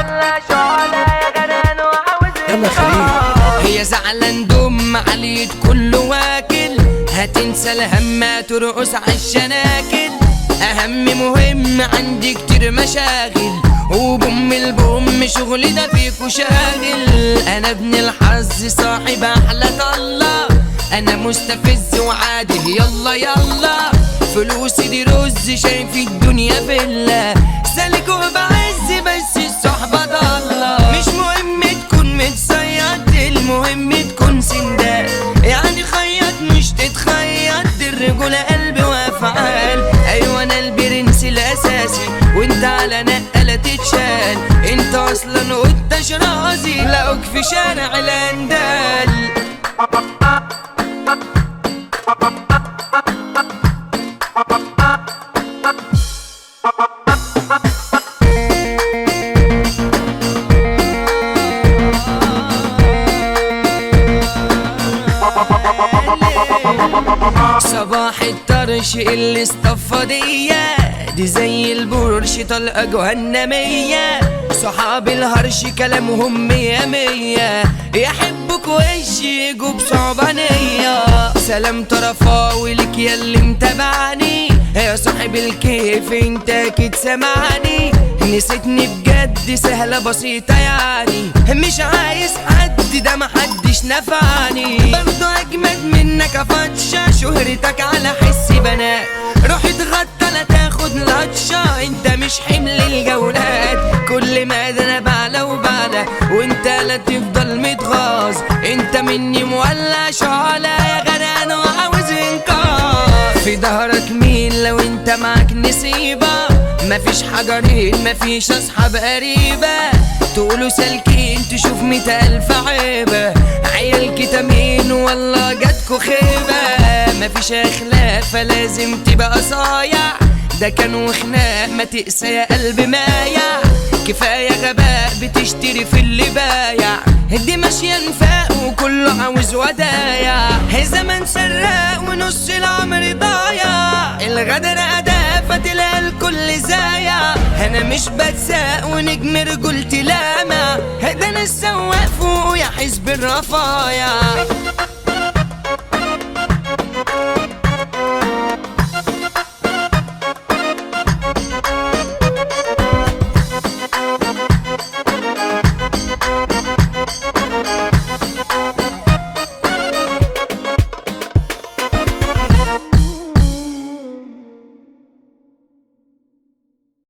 ولا شعلة يا غرقان وعاوز يلا انت خليل. هي زعلان دم عليت كله واكل هتنسى الهم ترقص عالشناكل اهم مهم عندي كتير مشاغل وبم البم شغلي ده فيكو شاغل انا ابن الحظ صاحب احلى طلة انا مستفز وعادي يلا يلا فلوسي دي رز شايف الدنيا فيلا سالك وبعز بس الصحبة ضالة مش مهم تكون متصيد المهم تكون سندال يعني خيط مش تتخيط دي الرجولة قلب وافعال ايوه انا البرنس الاساسي وانت على نقلة تتشال انت اصلا قلت شرازي لاقوك في شارع الاندال صباح الطرش اللي اصطفى ديا دي زي البرش طلقة جهنمية صحاب الهرش كلامهم مية مية يحبك وش يجوا بصعبانية سلام طرفاوي لك يا اللي متابعني يا صاحب الكيف انت اكيد سمعني نسيتني بجد سهلة بسيطة يعني مش عايز حد ده محدش نفعني برضو اجمد منك فتشة شهرتك على حس بنات روح اتغطى لا تاخد لطشة انت مش حمل الجولات كل ما ده انا بعلى وبعلى وانت لا تفضل متغاظ انت مني مولع شعلة يا غرقان وعاوز انقاذ في ظهرك مين لو انت معاك نسيبة مفيش حجرين مفيش اصحاب قريبة تقولوا سالكين تشوف مية الف عيبة عيال كتامين والله جاتكو خيبة مفيش اخلاق فلازم تبقى صايع ده كان وخناق ما تقسى يا قلب مايع كفاية غباء بتشتري في اللي بايع دي ماشية نفاق وكله عاوز ودايع زمن سراق ونص العمر ضايع الغدر أداة فتلاقي الكل زايع أنا مش بتساق ونجم رجولتي لامع ده أنا السواق فوق يا حزب الرفايع